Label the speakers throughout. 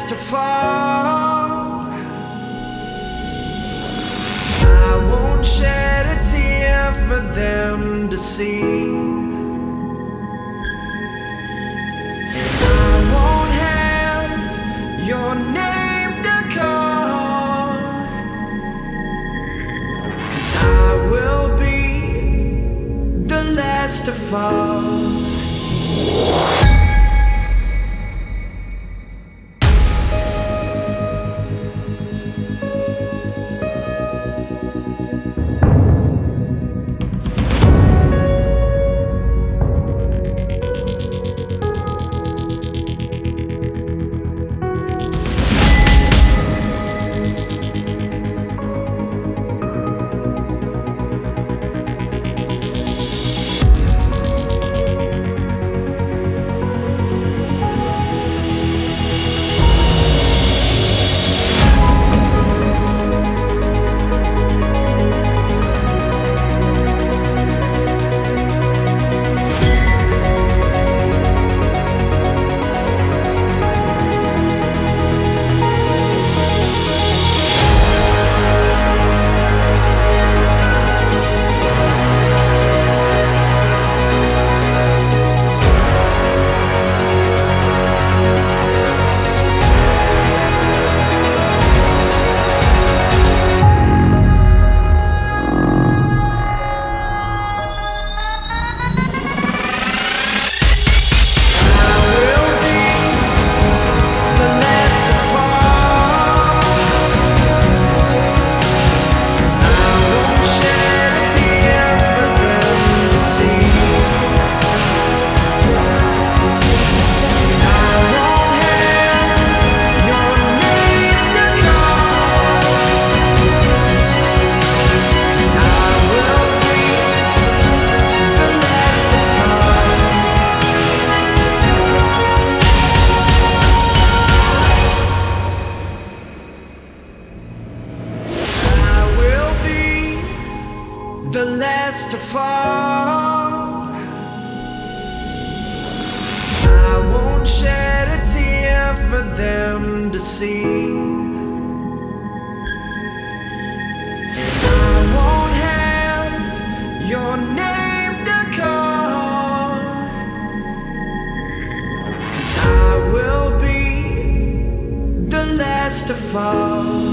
Speaker 1: last to fall. I won't shed a tear for them to see. And I won't have your name to call. Cause I will be the last to fall. I will be the last to fall. I won't shed a tear for them to see. And I won't have your name to call. Cause I will be the last to fall.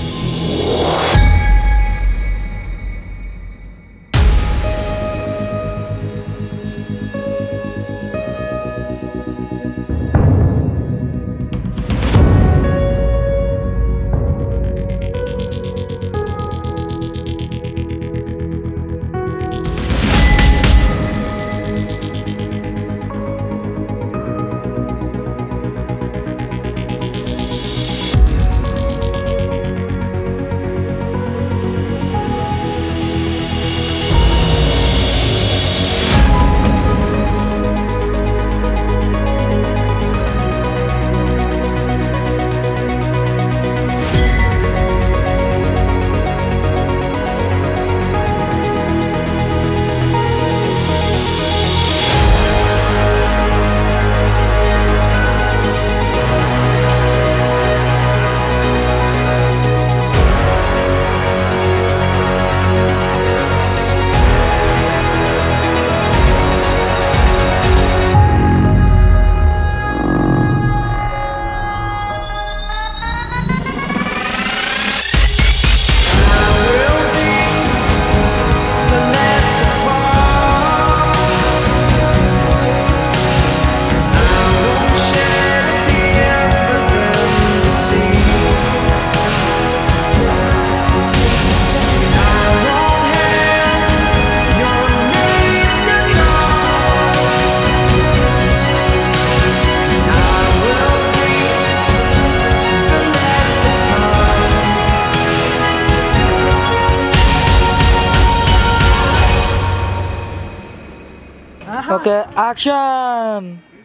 Speaker 2: Okay action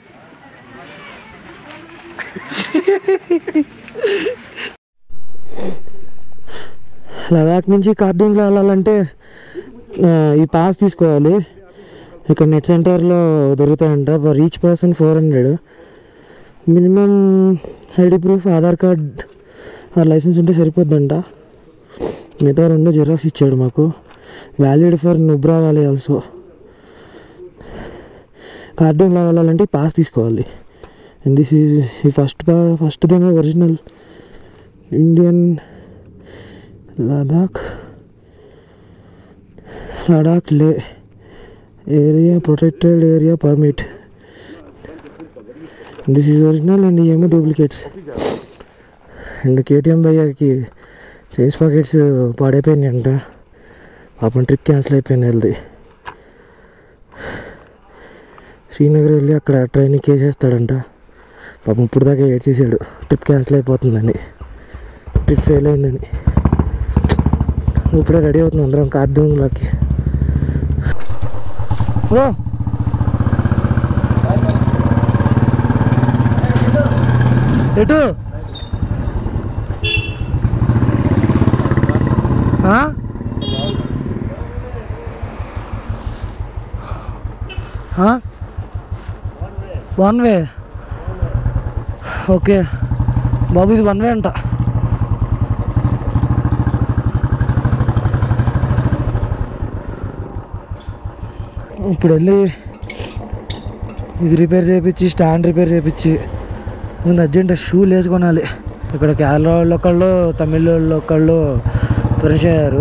Speaker 2: Ladakh నుంచి కార్డింగ్లో వెళ్ళాలంటే ఆ, ఈ pass తీసుకోవాలి ఇక్కడ net సెంటర్లో దొరుకుతాయంట reach person four hundred minimum ID proof Aadhaar card ఆ లైసెన్స్ ఉంటే సరిపోద్దంట మిగతా రెండు జిరాక్స్ ఇచ్చాడు మాకు valid for Nubra valley also కార్డూన్లో వెళ్ళాలంటే పాస్ తీసుకోవాలి అండ్ దిస్ ఈజ్ ఈ ఫస్ట్ పా ఫస్ట్ దేమో original Indian Ladakh Ladakh Leh area protected area permit this is original and ఏమో డూప్లికేట్స్ అండ్ కేటీఎం భయ్యకి చైన్స్ పాకెట్స్ పాడైపోయినాయి అంట పాపం ట్రిప్ క్యాన్సిల్ అయిపోయింది వెళ్ది శ్రీనగర్ వెళ్ళి అక్కడ ట్రైన్ ఎక్కేసేస్తాడంట పాపం ఇప్పుడు దాకా ఏడ్చేసాడు ట్రిప్ క్యాన్సిల్ అయిపోతుందని ట్రిప్ ఫెయిల్ అయిందని ఇప్పుడే రెడీ అవుతుంది అందరం కార్దూంలోకి ఓ ఎటు ఆ? ఆ? వన్ వే ఓకే బాబు ఇది వన్ వే అంట ఇప్పుడు వెళ్ళి ఇది రిపేర్ చేయించి స్టాండ్ రిపేర్ చేయించి ముందు అర్జెంట్ షూ లేసి కొనాలి ఇక్కడ కేరళ వాళ్ళు ఒకళ్ళు తమిళ వాళ్ళు ఒకళ్ళు పరిచయం అయ్యారు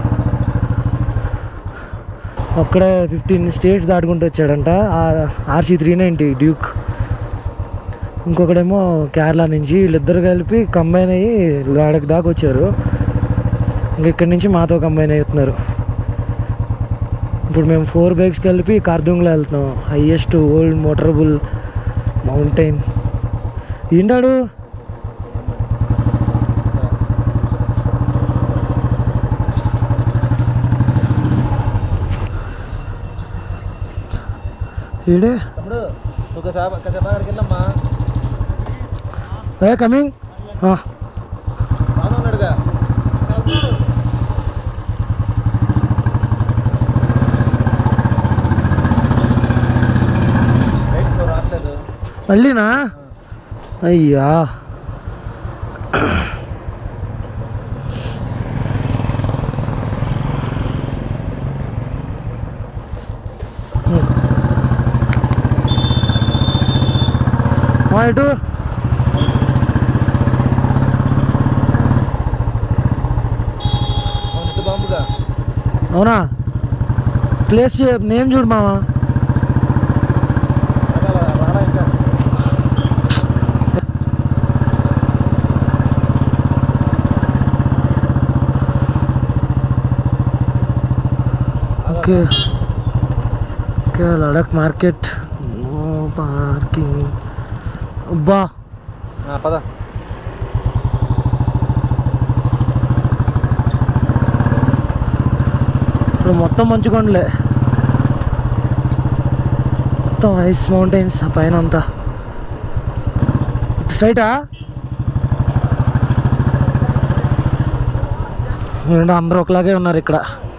Speaker 2: అక్కడే ఫిఫ్టీన్ స్టేట్స్ దాటుకుంటూ వచ్చాడంట ఆర్సీ త్రీ నైంటీ డ్యూక్ ఇంకొకడేమో కేరళ నుంచి వీళ్ళిద్దరు కలిపి కంబైన్ అయ్యి గాడకి దాకా వచ్చారు ఇంక ఇక్కడి నుంచి మాతో కంబైన్ అవుతున్నారు ఇప్పుడు మేము ఫోర్ బైక్స్ కలిపి కార్దుంగ్లో వెళ్తున్నాం హయ్యెస్ట్ ఓల్డ్ మోటరబుల్ మౌంటైన్ ఏంటాడు ఈడే
Speaker 3: తమ్ముడు ఒక సేప కాసేపు అక్కడికి వెళ్ళమ్మా
Speaker 2: ఏ కమింగ్
Speaker 3: బాగా ఉన్నాడుగా రైట్ నువ్వు రావట్లేదు
Speaker 2: మళ్ళీనా అయ్యా మా ఇటు
Speaker 3: అవును ఇటు బాంబుగా
Speaker 2: అవునా ప్లేస్ నేమ్ చూడు మావా
Speaker 3: రకాల రాడా ఇంకా
Speaker 2: okay okay Ladakh market no parking అబ్బా
Speaker 3: ఆ, పద
Speaker 2: ఇప్పుడు మొత్తం మంచు కొండలే మొత్తం ఐస్ మౌంటైన్స్ ఆ పైన అంతా స్ట్రైటా ఏంటో అందరూ ఒకలాగే ఉన్నారు ఇక్కడ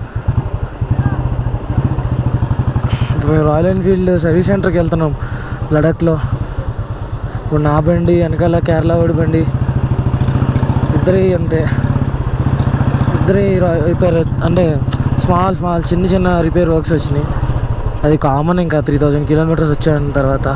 Speaker 2: ఇప్పుడు మేము రాయల్ ఎన్ఫీల్డ్ సర్వీస్ సెంటర్కి వెళ్తున్నాం లడఖ్లో ఇప్పుడు నా బండి వెనకాల కేరళ వాడి బండి ఇద్దరి అంతే ఇద్దరి రిపేర్ అంటే స్మాల్ స్మాల్ చిన్న చిన్న రిపేర్ వర్క్స్ వచ్చినాయి అది కామన్ ఇంకా త్రీ థౌజండ్ కిలోమీటర్స్ వచ్చాయన్న తర్వాత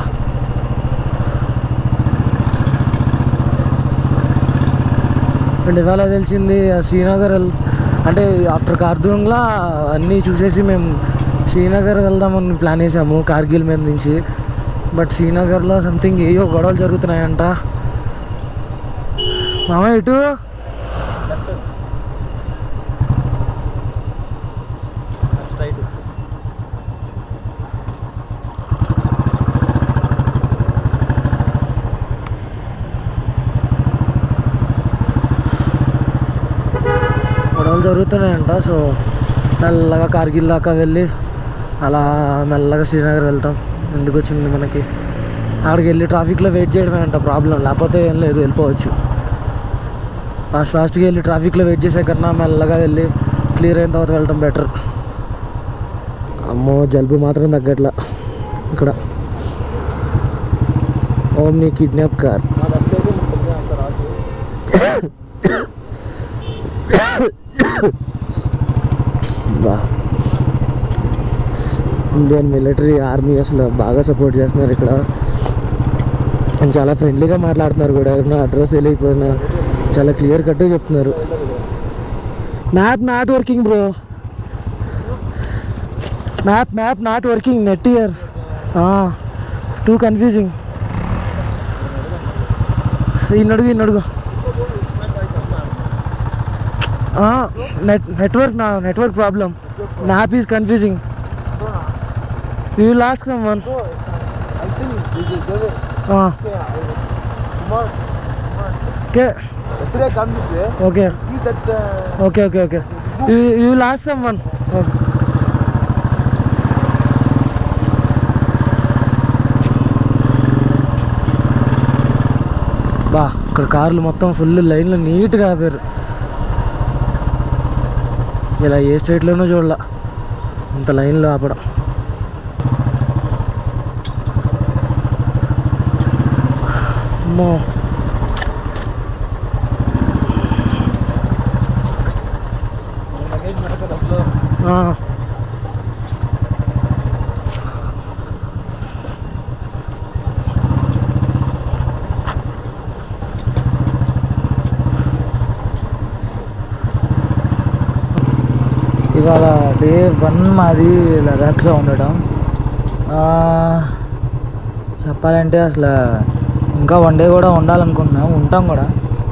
Speaker 2: అండ్ ఇవాళ తెలిసింది ఆ శ్రీనగర్ వెల్ అంటే ఆఫ్టర్ కార్దూంగ్లా అన్నీ చూసేసి మేము శ్రీనగర్ వెళ్దామని ప్లాన్ వేసాము కార్గిల్ మీద నుంచి బట్ శ్రీనగర్లో సంథింగ్ ఏవో గొడవలు జరుగుతున్నాయంట మామ ఇటు
Speaker 3: స్ట్రైట్
Speaker 2: గొడవలు జరుగుతున్నాయంట సో మెల్లగా కార్గిల్ దాకా వెళ్ళి అలా మెల్లగా శ్రీనగర్ వెళ్తాం ఎందుకు వచ్చింది మనకి అక్కడికి వెళ్ళి ట్రాఫిక్లో వెయిట్ చేయడమే అంట ప్రాబ్లం లేకపోతే ఏం లేదు వెళ్ళిపోవచ్చు ఫాస్ట్ ఫాస్ట్గా వెళ్ళి ట్రాఫిక్లో వెయిట్ చేసే కన్నా మెల్లగా వెళ్ళి క్లియర్ అయిన తర్వాత వెళ్ళటం బెటర్ అమ్మో జలుబు మాత్రం తగ్గట్లా ఇక్కడ ఓమ్ని కిడ్నాప్ కార్
Speaker 3: మా లెఫ్ట్ అయితే ఉంటుంది అంత రాజు
Speaker 2: బా ఇండియన్ మిలిటరీ ఆర్మీ అసలు బాగా సపోర్ట్ చేస్తున్నారు ఇక్కడ అండ్ చాలా ఫ్రెండ్లీగా మాట్లాడుతున్నారు కూడా ఏదైనా అడ్రస్ తెలియకపోయినా చాలా క్లియర్ కట్గా చెప్తున్నారు map not working bro map map not working net year too confusing ఇన్నడుగు ఇన్నడుగు నెట్ నెట్వర్క్ నా network problem map is confusing you lost someone
Speaker 3: I think this is the Kumar.
Speaker 2: Okay
Speaker 3: Yesterday I come this way.
Speaker 2: Okay
Speaker 3: See that uh,
Speaker 2: okay okay okay you you lost someone బా ఇక్కడ కార్లు మొత్తం full లైన్లో నీట్గా ఆపారు ఇలా ఏ స్టేట్లోనూ చూడాల ఇంత లైన్లో ఆపడం అమ్మో
Speaker 3: luggage మనకు డబ్బులు
Speaker 2: ఆ. ఇవాళ డే వన్ మాది లదాఖ్లో ఉండడం ఆ, చెప్పాలంటే అసలు ఇంకా వన్ డే కూడా ఉండాలనుకుంటున్నాం ఉంటాం కూడా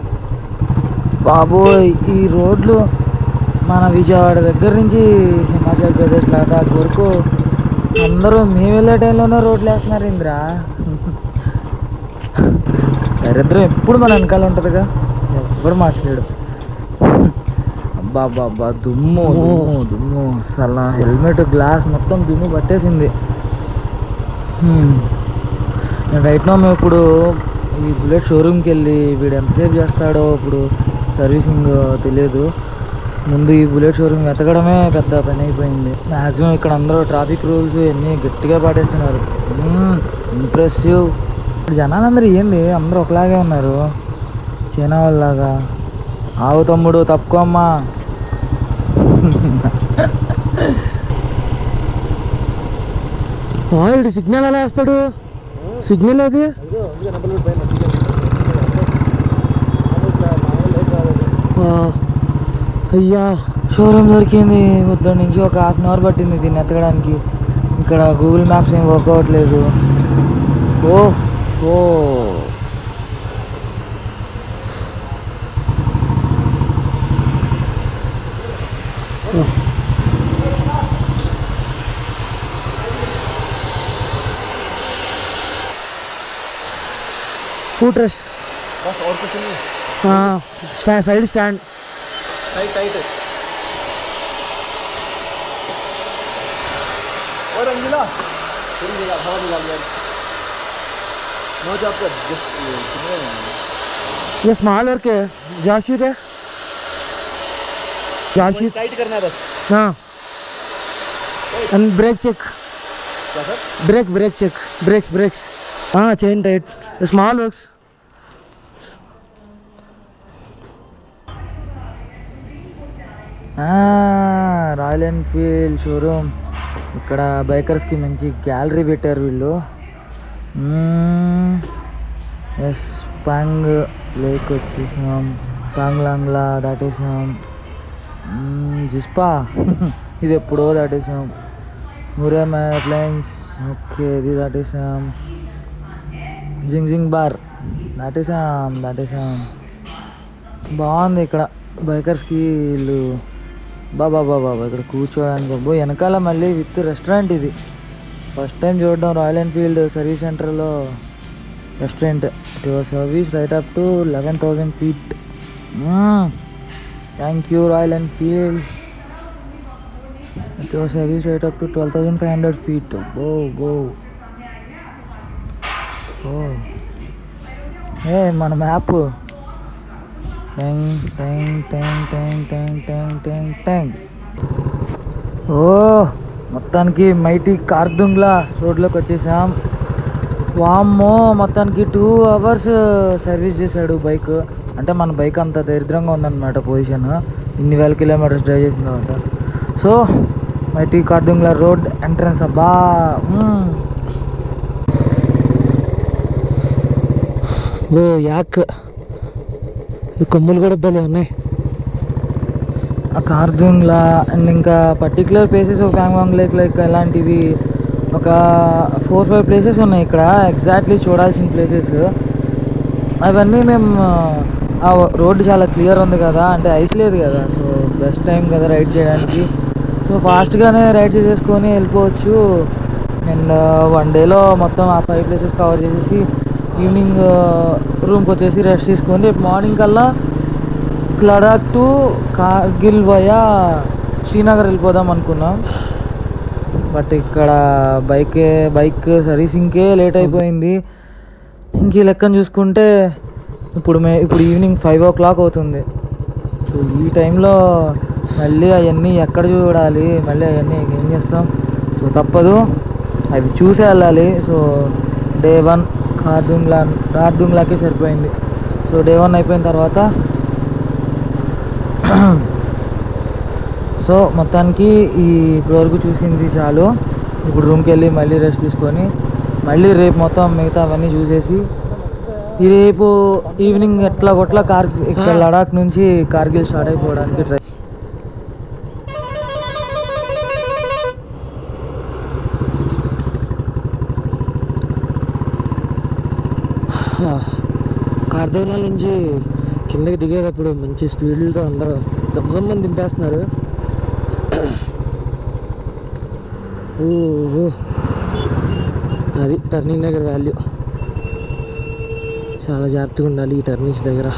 Speaker 2: బాబోయ్ ఈ రోడ్లు మన విజయవాడ దగ్గర నుంచి హిమాచల్ ప్రదేశ్ లదాఖ్ వరకు అందరూ మేము వెళ్ళే టైంలోనే రోడ్లు వేస్తున్నారు ఇంద్రా దరిద్రం ఎప్పుడు మన వెనకాల ఉంటుందిగా ఎవ్వరు మార్చలేడు అబ్బా అబ్బా అబ్బా దుమ్ము దుమ్ము దుమ్ము అసలు నా హెల్మెట్ గ్లాస్ మొత్తం దుమ్ము పట్టేసింది హ్మ్. నేను రైట్ నో మేము ఇప్పుడు ఈ బుల్లెట్ షోరూమ్కి వెళ్ళి వీడు ఎంతసేపు చేస్తాడో ఇప్పుడు సర్వీసింగ్ తెలియదు ముందు ఈ బుల్లెట్ షోరూమ్ వెతకడమే పెద్ద పని అయిపోయింది మ్యాక్సిమం ఇక్కడ అందరూ ట్రాఫిక్ రూల్స్ ఇవన్నీ గట్టిగా పాటిస్తున్నారు ఇంప్రెసివ్ ఇప్పుడు జనాలందరూ ఏంది అందరూ ఒకలాగే ఉన్నారు చైనా వాళ్ళలాగా ఆవు తమ్ముడు తప్పుకో అమ్మా సిగ్నల్ ఎలా వేస్తాడు సిగ్నల్ అది
Speaker 3: ఇదిగో ఇదిగో నెంబర్ ప్లేట్ పైన ఇదిగో.
Speaker 2: ఆ, అయ్యా షోరూమ్ దొరికింది పొద్దున్న నుంచి ఒక హాఫ్ అన్ అవర్ పట్టింది దీన్ని ఎత్తకడానికి ఇక్కడ గూగుల్ మ్యాప్స్ ఏం వర్క్ అవ్వట్లేదు ఓ ఓ ఫుట్ రెస్ట్
Speaker 3: बस और कुछ नहीं
Speaker 2: స్టా సైడ్ స్టాండ్
Speaker 3: टाइट टाइट है और रंगीला थोड़ी निकाल हवा निकाल यार नो जॉब कर जस्ट कितने
Speaker 2: ये स्मॉल वर्क है जॉब शीट है जॉब शीट
Speaker 3: टाइट करना है बस
Speaker 2: हाँ एंड ब्रेक चेक
Speaker 3: क्या sir
Speaker 2: brake brake check brakes brakes हाँ chain tight small works Royal Enfield showroom ఇక్కడ బైకర్స్కి మంచి గ్యాలరీ పెట్టారు వీళ్ళు ఎస్ పాంగ్ లేక్ వచ్చేసాం పాంగ్లాంగ్లా దాటేసాం మ్మ్, జిస్పా ఇది ఎప్పుడో దాటేసాం మురేమ్ ఎయిర్లైన్స్ ఓకే ఇది దాటేసాం జింగ్ జింగ్ బార్ దాటేసాం దాటేసాం బాగుంది ఇక్కడ బైకర్స్కి వీళ్ళు బాబా బాబా ఇక్కడ కూర్చోడానికి బాబు వెనకాల మళ్ళీ విత్ రెస్టారెంట్ ఇది ఫస్ట్ టైం చూడడం రాయల్ ఎన్ఫీల్డ్ సర్వీస్ సెంటర్లో restaurant it was service right up to eleven thousand feet thank you Royal Enfield it was service right up to twelve thousand five hundred feet go go ఓ ఏ మన map టెంగ్ టెంగ్ టెంగ్ టెంగ్ టెంగ్ టెంగ్ టెంగ్ టెంగ్ ఓ మొత్తానికి mighty Khardung La రోడ్లోకి వచ్చేసాం వామ్మో మొత్తానికి two hours service చేశాడు bike అంటే మన బైక్ అంత దరిద్రంగా ఉందన్నమాట పొజిషన్ ఇన్ని వేల కిలోమీటర్స్ డ్రైవ్ చేసిన తర్వాత so mighty Khardungla road entrance అబ్బా మ్మ్. ఓ యాక్ ఈ కొమ్ములు కూడా భలే ఉన్నాయి ఆ కార్దుంగ్లా అండ్ ఇంకా పర్టికులర్ ప్లేసెస్ ఒక ప్యాంగాంగ్ లేక్ లైక్ ఇలాంటివి ఒక ఫోర్ ఫైవ్ ప్లేసెస్ ఉన్నాయి ఇక్కడ ఎగ్జాక్ట్లీ చూడాల్సిన ప్లేసెస్ అవన్నీ మేము ఆ రోడ్డు చాలా క్లియర్ ఉంది కదా అంటే ఐస్ లేదు కదా సో బెస్ట్ టైం కదా రైడ్ చేయడానికి సో ఫాస్ట్గానే రైడ్ చేసేసుకొని వెళ్ళిపోవచ్చు అండ్ వన్ డేలో మొత్తం ఆ ఫైవ్ ప్లేసెస్ కవర్ చేసేసి ఈవినింగ్ రూమ్కి వచ్చేసి రెస్ట్ తీసుకొని రేపు మార్నింగ్ కల్లా లడాక్ టు కార్గిల్ వయా శ్రీనగర్ వెళ్ళిపోదాం అనుకున్నాం బట్ ఇక్కడ బైక్ బైక్ సర్వీసింగ్కే లేట్ అయిపోయింది ఇంక ఈ లెక్కన చూసుకుంటే ఇప్పుడు మే ఇప్పుడు ఈవినింగ్ ఫైవ్ ఓ క్లాక్ అవుతుంది సో ఈ టైంలో మళ్ళీ అవన్నీ ఎక్కడ చూడాలి మళ్ళీ అవన్నీ ఏం చేస్తాం సో తప్పదు అవి చూసే వెళ్ళాలి సో డే వన్ కార్దుంగ్లా కార్దుంగ్లాకే సరిపోయింది సో డే వన్ అయిపోయిన తర్వాత సో మొత్తానికి ఈ ఇప్పటివరకు చూసింది చాలు ఇప్పుడు రూమ్కి వెళ్ళి మళ్ళీ రెస్ట్ తీసుకొని మళ్ళీ రేపు మొత్తం మిగతా అవన్నీ చూసేసి ఈ రేపు ఈవినింగ్ ఎట్లా కొట్లా కార్ ఇక్కడ లడాక్ నుంచి కార్గిల్ స్టార్ట్ అయిపోవడానికి ట్రై కార్దోనా నుంచి కిందకి దిగేటప్పుడు మంచి స్పీడ్లతో అందరూ సంసమ్మని దింపేస్తున్నారు ఓహో అది టర్నింగ్ దగ్గర వాల్యూ చాలా జాగ్రత్తగా ఉండాలి ఈ టర్నింగ్స్ దగ్గర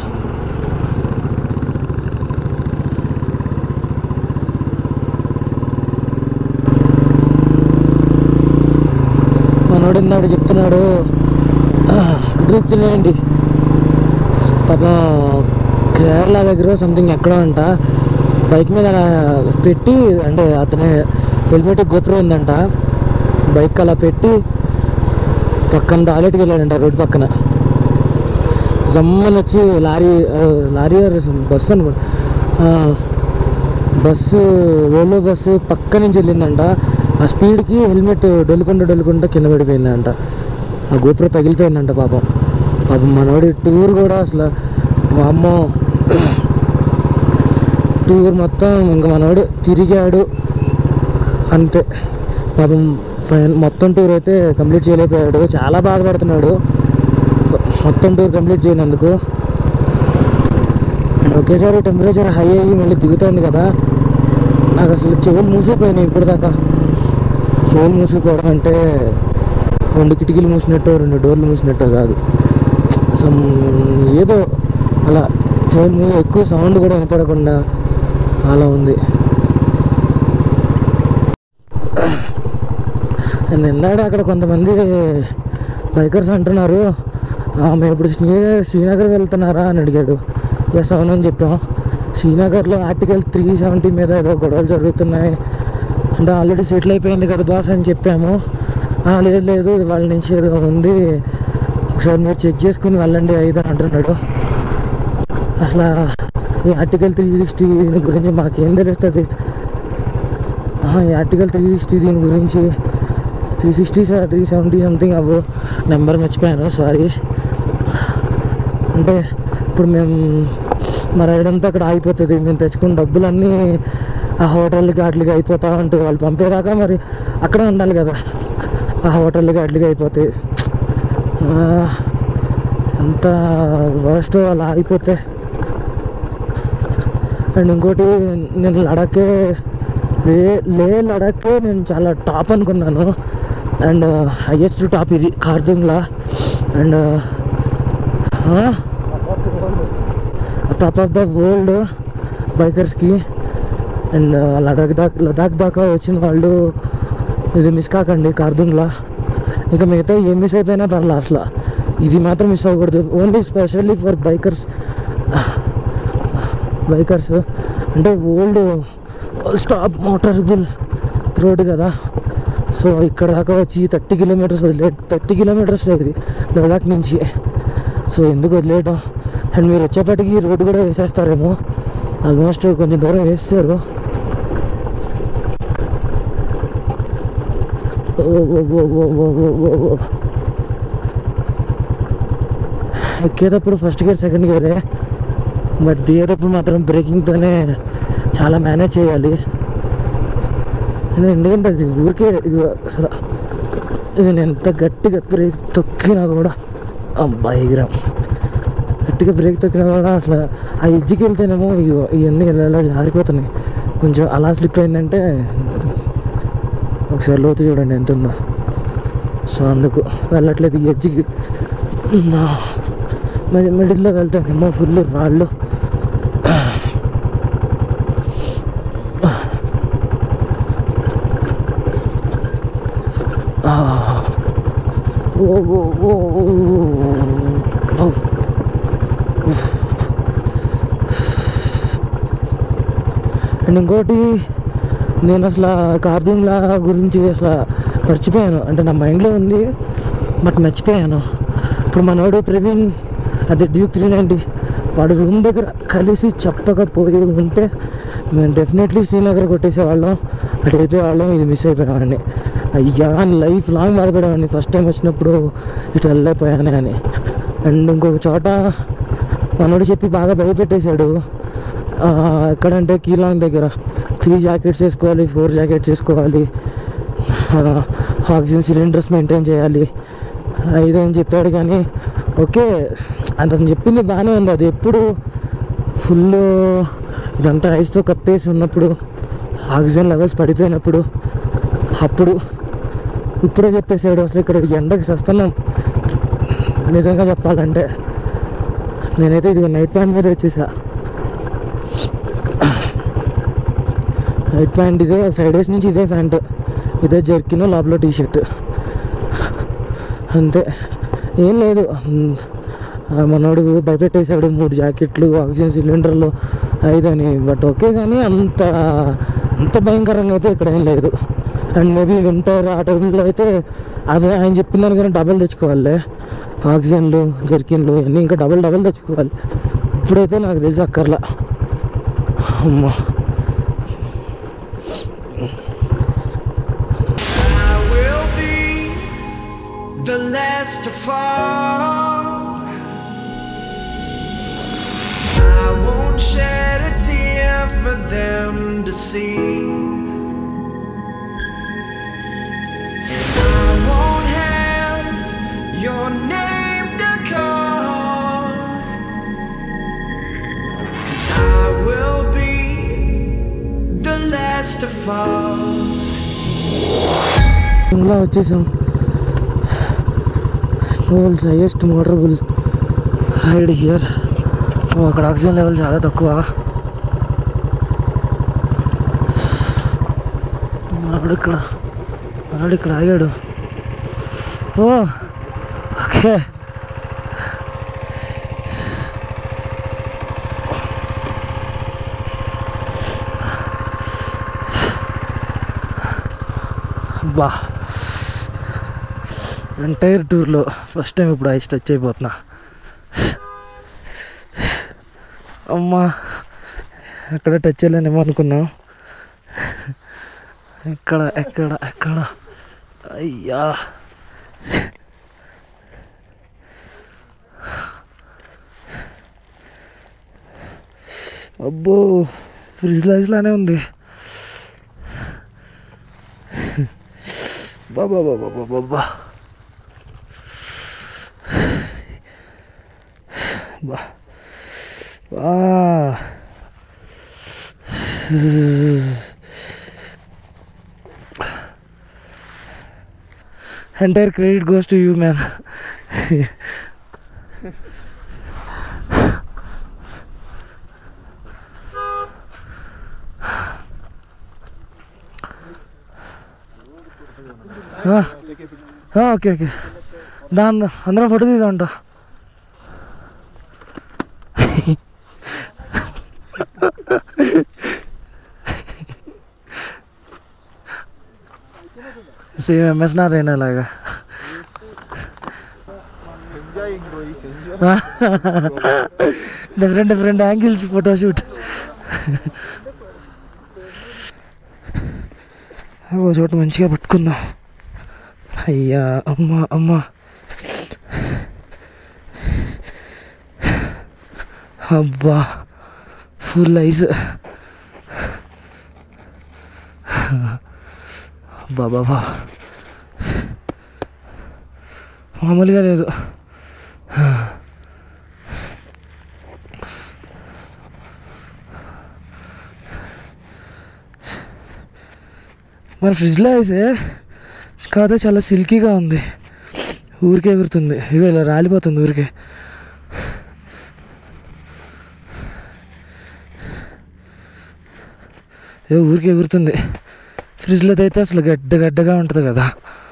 Speaker 2: మనోడు ఇందాడు చెప్తున్నాడు డ్రూక్ తినేయండి పాప కేరళ దగ్గర సంథింగ్ ఎక్కడో అంట బైక్ మీద అలా పెట్టి అంటే అతని హెల్మెట్ గోపురం ఉందంట బైక్ అలా పెట్టి పక్కన టాయిలెట్కి వెళ్ళాడంట రోడ్ పక్కన జమ్మని వచ్చి లారీ ఆ, లారీ ఆర్ బస్సు అనుకుంటా ఆ, బస్సు ఓలో బస్సు పక్క నుంచి వెళ్ళిందంట ఆ స్పీడ్కి హెల్మెట్ డొలుకుంటూ డొలుకుంటూ కింద పడిపోయిందంట ఆ గోపురం పగిలిపోయిందంట పాపం పాపం మనోడి టూర్ కూడా అసలు మా అమ్మ టూర్ మొత్తం ఇంకా మనోడు తిరిగాడు అంతే పాపం ఫైన్ మొత్తం టూర్ అయితే కంప్లీట్ చేయలేకపోయాడు చాలా బాధపడుతున్నాడు ఫ- మొత్తం టూర్ కంప్లీట్ చేయనందుకు అండ్ ఒకేసారి టెంపరేచర్ హై అయ్యి మళ్ళీ దిగుతుంది కదా నాకు అసలు చెవులు మూసిపోయినాయి ఇప్పుడు దాకా చెవులు మూసిపోవడం అంటే రెండు కిటికీలు మూసినట్టు రెండు డోర్లు మూసినట్టు కాదు సమ్ ఏదో అలా చెవులు మూ- ఎక్కువ సౌండ్ కూడా వినపడకుండా అలా ఉంది నేను ఇందాక అక్కడ కొంతమంది బైకర్స్ అంటున్నారు "ఆ, మేము ఇప్పుడు శ్రీ శ్రీనగర్ వెళ్తున్నారా అని అడిగాడు ఎస్ అవునని చెప్పాం శ్రీనగర్లో ఆర్టికల్ త్రీ సెవెంటీ మీద ఏదో గొడవలు జరుగుతున్నాయి అంటే ఆల్రెడీ సెటిల్ అయిపోయింది కదా బాస్ అని చెప్పాము "ఆ, లేదు లేదు వాళ్ళ నుంచి ఏదో ఉంది ఒకసారి మీరు చెక్ చేసుకుని వెళ్ళండి ఐదు అని అంటున్నాడు అసలు ఈ ఆర్టికల్ త్రీ సిక్స్టీ గురించి మాకేం తెలుస్తుంది ఆహా, ఈ ఆర్టికల్ త్రీ సిక్స్టీ దీని గురించి three sixty three seventy something అవ్వు నెంబర్ మర్చిపోయాను సారీ అంటే ఇప్పుడు మేము మా రైడ్ అంతా అక్కడ ఆగిపోతుంది మేము తెచ్చుకున్న డబ్బులన్నీ ఆ హోటల్కి వాటికి అయిపోతా ఉంటాయి వాళ్ళు పంపేదాకా మరి అక్కడే ఉండాలి కదా ఆ హోటల్కి వాటికి అయిపోతాయి ఆ, అంత వర్స్ట్ అలా ఆగిపోతే అండ్ ఇంకోటి నేను లడాకే లే లే లడాకే నేను చాలా టాప్ అనుకున్నాను అండ్ హైయెస్ట్ టాప్ ఇది Khardungla and top of the world బైకర్స్కి అండ్ లడాక్ దాకా లదాఖ్ దాకా వచ్చిన వాళ్ళు ఇది మిస్ కాకండి కార్దుంగ్లా ఇంకా మిగతా ఏం మిస్ అయిపోయినా పర్లే అసలు ఇది మాత్రం మిస్ అవ్వకూడదు only specially for bikers bikers అంటే ఓల్డ్ స్టాప్ మోటారబుల్ రోడ్ కదా సో ఇక్కడ దాకా వచ్చి థర్టీ కిలోమీటర్స్ వదిలే థర్టీ కిలోమీటర్స్ ఇది లదాఖ్ నుంచి సో ఎందుకు వదిలేయడం అండ్ మీరు వచ్చేప్పటికి రోడ్డు కూడా వేసేస్తారేమో ఆల్మోస్ట్ కొంచెం దూరం వేస్తారు ఓ ఓ ఓ ఓ ఓ ఓ ఓ ఓ. ఎక్కేటప్పుడు ఫస్ట్ గేర్ సెకండ్ గేరే బట్ దిగేటప్పుడు మాత్రం బ్రేకింగ్తోనే చాలా మేనేజ్ చేయాలి నేను ఎందుకంటే అది ఊరికే ఇది అసలు ఇది నేను ఎంత గట్టిగా బ్రేక్ తొక్కినా కూడా అబ్బా ఎగిరాం గట్టిగా బ్రేక్ తొక్కినా కూడా అసలు ఆ ఎడ్జికి వెళ్తేనేమో ఇగో ఇవన్నీ ఇలా జారిపోతున్నాయి కొంచెం అలా స్లిప్ అయిందంటే ఒకసారి లోతు చూడండి ఎంత ఉందో సో అందుకు వెళ్ళట్లేదు ఈ ఎడ్జికి మిడిల్లో వెళ్తానేమో ఫుల్ రాళ్ళు ఓ ఓ ఓ ఓ, ఓ. అండ్ ఇంకోటి నేను అసలు కార్దింగ్లా గురించి అసలు మర్చిపోయాను అంటే నా మైండ్లో ఉంది బట్ మర్చిపోయాను ఇప్పుడు మనోడు ప్రవీణ్ అదే డ్యూక్ త్రీ నైంటీ వాడు రూమ్ దగ్గర కలిసి చెప్పకపోయి ఉంటే మేము డెఫినెట్లీ శ్రీనగర్ కొట్టేసేవాళ్ళం అటు వెళ్ళిపోయేవాళ్ళం ఇది మిస్ అయిపోయామని అయ్యా అని లైఫ్ లాంగ్ బాధపడేవాడిని ఫస్ట్ టైం వచ్చినప్పుడు ఇటు వెళ్ళలేకపోయాను అని అండ్ ఇంకొక చోట మనోడు చెప్పి బాగా భయపెట్టేశాడు ఆ, ఎక్కడంటే కీలాంగ్ దగ్గర త్రీ జాకెట్స్ వేసుకోవాలి ఫోర్ జాకెట్స్ వేసుకోవాలి ఆక్సిజన్ సిలిండర్స్ మెయింటైన్ చేయాలి ఇది అని చెప్పాడు కానీ ఓకే అతను చెప్పింది బాగానే ఉంది అది ఎప్పుడు ఫుల్ ఇదంతా ఐస్తో కప్పేసి ఉన్నప్పుడు ఆక్సిజన్ లెవెల్స్ పడిపోయినప్పుడు అప్పుడు ఇప్పుడే చెప్పేసాడు అసలు ఇక్కడ ఎండకి సస్తున్నాం నిజంగా చెప్పాలంటే నేనైతే ఇది నైట్ ప్యాంట్ మీద వచ్చేసా నైట్ ప్యాంట్ ఇదే ఫైవ్ డేస్ నుంచి ఇదే ప్యాంట్ ఇదే జర్కిన్ లోపల టీ షర్ట్ అంతే ఏం లేదు ఉమ్, ఆ మనోడు భయపెట్టేశాడు మూడు జాకెట్లు ఆక్సిజన్ సిలిండర్లు ఐదని బట్ ఓకే కానీ అంత అంత భయంకరంగా అయితే ఇక్కడ ఏం లేదు అండ్ మేబీ వింటర్ ఆ టైంలో అయితే అదే ఆయన చెప్పిన దానికన్నా డబల్ తెచ్చుకోవాలి ఆక్సిజన్లు జర్కిన్లు అన్నీ ఇంకా డబల్ డబల్ తెచ్చుకోవాలి ఇప్పుడైతే నాకు తెలిసి అక్కర్లా అమ్మా
Speaker 1: I will be the last to fall. I won't shed a tear for them to see. And I won't have your name to call. 'Cause I will be the last to fall.
Speaker 2: ఇంట్లో వచ్చేసాం world's highest motorable ride here అక్కడ oxygen level చాలా తక్కువ మనోడు ఇక్కడ మనోడు ఇక్కడ ఆగాడు ఓ ఓకే బా ఎంటైర్ టూర్లో ఫస్ట్ టైం ఇప్పుడు ఐస్ టచ్ అయిపోతున్నా అమ్మా ఎక్కడ టచ్ చేయలేనేమో అనుకున్నాం ఎక్కడ ఎక్కడ ఎక్కడ అయ్యా అబ్బో ఫ్రిడ్జ్ లానే ఉంది బాబా బాబా బాబా బాబా బా బా entire credit goes to you man okay okay దాని అందరం ఫోటో తీసామంట సేమ్ ఎంఎస్ నారాయణ లాగా
Speaker 3: ఎంజాయింగ్ బ్రో ఈ enjoy
Speaker 2: different different angles photoshoot ఒక చోట మంచిగా పట్టుకుందాం అయ్యా అమ్మ అమ్మ అబ్బా ఫుల్ ఐస్ బాబా మామూలుగా లేదు మన ఫ్రిడ్జ్లో అయితే కాదు చాలా సిల్కీగా ఉంది ఊరికే ఎగురుతుంది ఇగో ఇలా రాలిపోతుంది ఊరికే ఏ ఊరికే ఎగురుతుంది ఫ్రిడ్జ్లో అయితే అసలు గడ్డ గడ్డగా ఉంటుంది కదా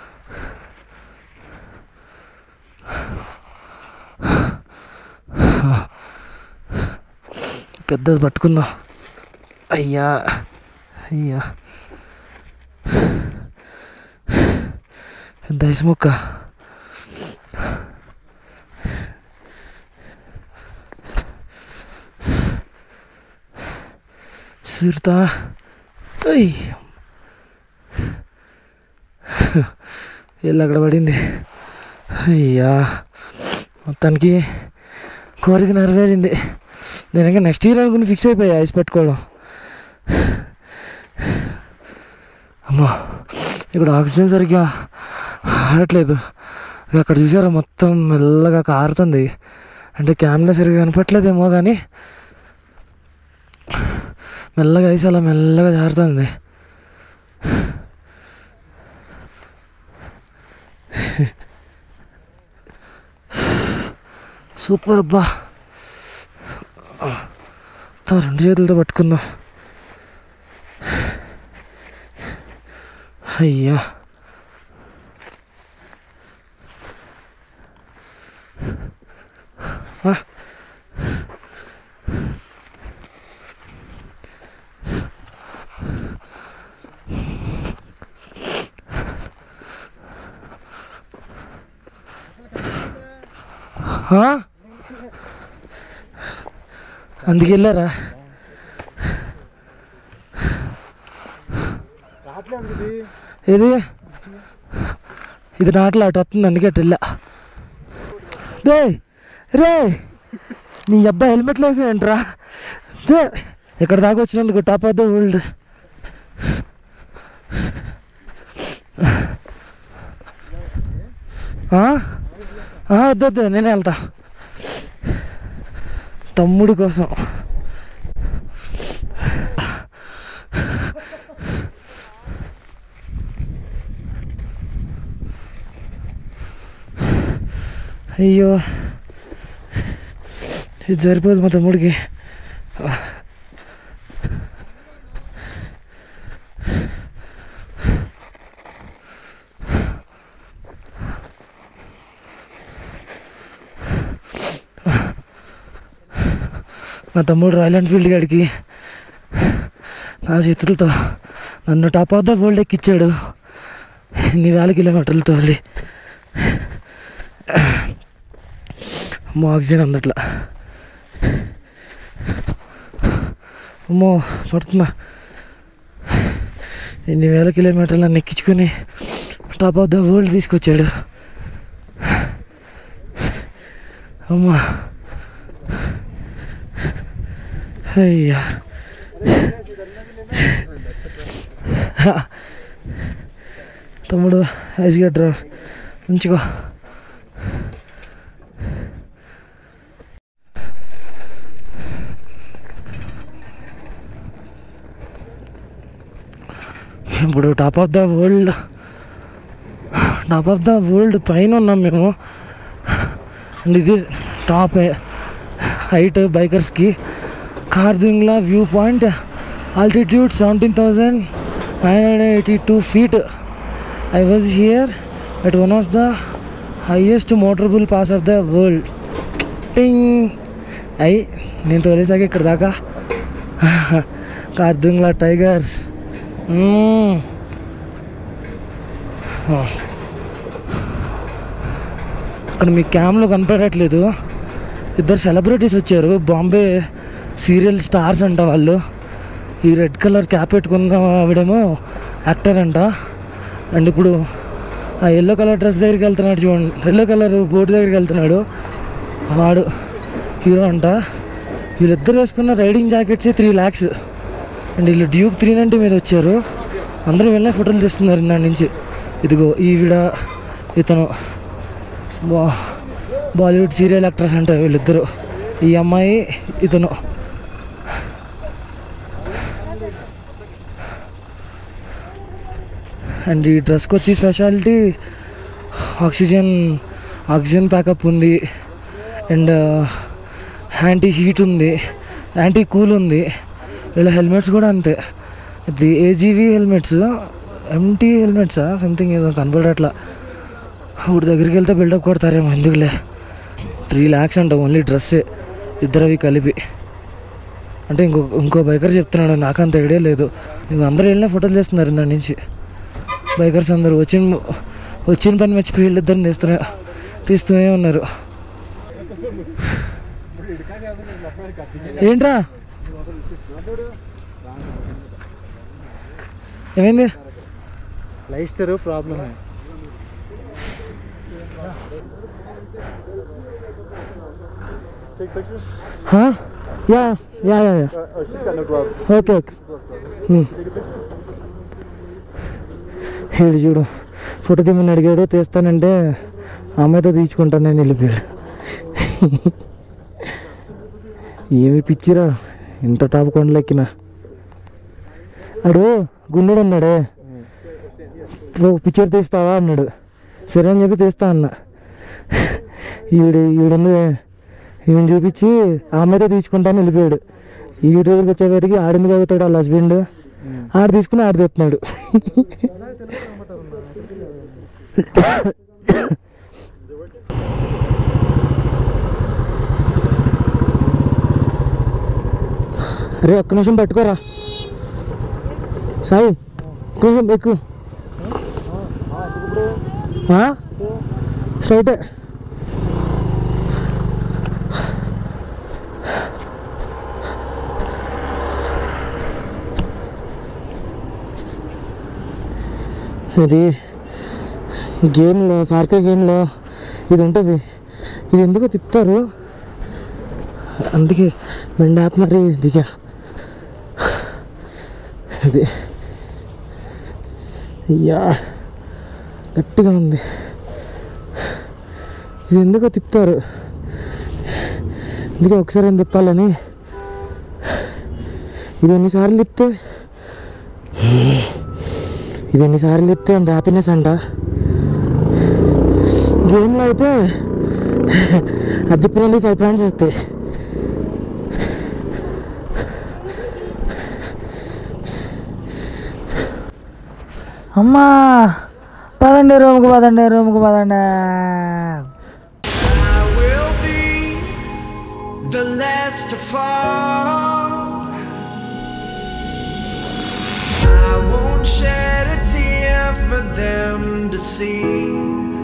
Speaker 2: పెద్దది పట్టుకుందాం అయ్యా అయ్యా దయసు మొక్క సుర్తా అయ్ ఎల్లు అక్కడ పడింది అయ్యా మొత్తానికి కోరిక నెరవేరింది నేను ఇంకా నెక్స్ట్ ఇయర్ అనుకుని ఫిక్స్ అయిపోయా ఐస్ పెట్టుకోవడం అమ్మా ఇక్కడ ఆక్సిజన్ సరిగ్గా ఆడట్లేదు ఇక అక్కడ చూసారా మొత్తం మెల్లగా కారుతుంది అంటే కెమెరా సరిగ్గా కనపట్లేదేమో కానీ మెల్లగా ఐస్ అలా మెల్లగా జారుతుంది సూపర్ అబ్బా తా రెండు చేతులతో పట్టుకుందాం అయ్యా ఆ. ఆ? అందుకు వెళ్ళారా
Speaker 3: రావట్లేదు ఇది
Speaker 2: ఏది ఇది నాటలు అటు వస్తుంది అందుకే అటు వెళ్ళా రే రే నీ అబ్బాయి హెల్మెట్లు వేసేయంట్రా చే ఇక్కడ దాకా వచ్చినందుకు టాప్ ఆఫ్ ద వరల్డ్ వద్దు వద్దు నేనే వెళ్తా తమ్ముడి కోసం అయ్యో ఇది సరిపోదు మా తమ్ముడికి మా తమ్ముడు రాయల్ ఎన్ఫీల్డ్ గాడికి నా చేతులతో నన్ను టాప్ ఆఫ్ ద వరల్డ్ ఎక్కిచ్చాడు ఇన్ని వేల కిలోమీటర్లతో వెళ్ళి అమ్మో ఆక్సిజన్ అందట్లా అమ్మో పడుతున్నా ఎన్ని వేల కిలోమీటర్లు నన్ను ఎక్కించుకొని టాప్ ఆఫ్ ద వరల్డ్ తీసుకొచ్చాడు అమ్మా అయ్యా తమ్ముడు ఐస్ గడ్రా ఉంచుకో ఇప్పుడు top of the world top of the world పైన ఉన్నాం మేము అండ్ ఇది టాప్ హైట్ బైకర్స్కి Khardungla view point altitude seventeen thousand nine hundred eighty two feet I was here at one of the highest motorable pass of the world టింగ్ అయి నేను తోలేసాక ఇక్కడ దాకా కార్దుంగ్లా టైగర్స్ మ్మ్. ఆ. అక్కడ మీ క్యామ్లో కనపడట్లేదు ఇద్దరు సెలబ్రిటీస్ వచ్చారు బాంబే సీరియల్ స్టార్స్ అంట వాళ్ళు ఈ రెడ్ కలర్ క్యాప్ పెట్టుకున్న ఆవిడేమో యాక్టర్ అంట అండ్ ఇప్పుడు ఆ ఎల్లో కలర్ డ్రెస్ దగ్గరికి వెళ్తున్నాడు చూడండి ఎల్లో కలర్ బోట్ దగ్గరికి వెళ్తున్నాడు వాడు హీరో అంట వీళ్ళిద్దరు వేసుకున్న రైడింగ్ జాకెట్స్ త్రీ ల్యాక్స్ అండ్ వీళ్ళు డ్యూక్ త్రీ నైంటీ మీద వచ్చారు అందరూ వెళ్ళే ఫోటోలు తీస్తున్నారు నా నుంచి ఇదిగో ఈవిడ ఇతను బా బాలీవుడ్ సీరియల్ యాక్టర్స్ అంటే వీళ్ళిద్దరు ఈ అమ్మాయి ఇతను అండ్ ఈ డ్రెస్కి వచ్చి స్పెషాలిటీ ఆక్సిజన్ ఆక్సిజన్ ప్యాకప్ ఉంది అండ్ యాంటీ హీట్ ఉంది యాంటీ కూల్ ఉంది వీళ్ళ హెల్మెట్స్ కూడా అంతే ఇది ఏజీవీ హెల్మెట్స్ ఎంటీ హెల్మెట్సా సంథింగ్ ఏదో కనపడట్లా ఇప్పుడు దగ్గరికి వెళ్తే బిల్డప్ కొడతారేమో ఎందుకులే త్రీ ల్యాక్స్ అంట ఓన్లీ డ్రెస్సే ఇద్దరవి కలిపి అంటే ఇంకో ఇంకో బైకర్ చెప్తున్నాడు నాకు అంత ఐడియా లేదు ఇంక అందరూ వెళ్ళిన ఫోటోలు తీస్తున్నారు దాని నుంచి బైకర్స్ అందరూ వచ్చిన వచ్చిన పని మర్చిపోయి వీళ్ళిద్దరిని తీస్తున్నా తీస్తూనే ఉన్నారు ఏంట్రా ఏమైంది
Speaker 4: లైస్టర్ ప్రాబ్లమ్ है Take picture?
Speaker 2: హా? Yeah yeah yeah yeah
Speaker 4: Uh, oh, she's got no gloves.
Speaker 2: Okay okay ఏడు చూడు ఫోటో తీమని అడిగాడు తీస్తానంటే అమ్మాయితో తీర్చుకుంటాను నేను వెళ్ళిపోయాడు ఏమి పిచ్చిరా ఇంత టాప్ కొండలెక్కిన అడు గుండెడు అన్నాడే ఒక పిక్చర్ తీస్తావా అన్నాడు సరే అని చెప్పి తీస్తా అన్న ఈవిడ ఈవిడుంది ఈయన చూపించి ఆ అమ్మాయితో తీసుకుంటాను వెళ్ళిపోయాడు ఈ యూట్యూబ్కి వచ్చేసరికి ఆడింది అవుతాడు వాళ్ళ హస్బెండ్ ఆడు తీసుకుని ఆడు తెస్తున్నాడు అరే ఒక్క నిమిషం పట్టుకోరా సాయి ఒక్క నిమిషం ఎక్కువ స్ట్రైటే ఇది గేమ్లో ఫార్కే గేమ్లో ఇది ఉంటుంది ఇది ఎందుకో తిప్పుతారు అందుకే మెండ యాప్ మరి దిగా ఇది అయ్యా గట్టిగా ఉంది ఇది ఎందుకో తిప్పుతారు అందుకే ఒకసారి ఏం తిప్పాలని ఇది ఎన్నిసార్లు తిప్పితే ఇది ఎన్నిసార్లు తిప్పితే అంత హ్యాపీనెస్ అంట గేమ్లో అయితే అది తిప్పినందుకు ఫైవ్ పాయింట్స్ వస్తాయి అమ్మా పదండి రూమ్కి పదండి రూమ్కి పదండి
Speaker 1: I will be the last to fall. I won't shed a tear for them to see.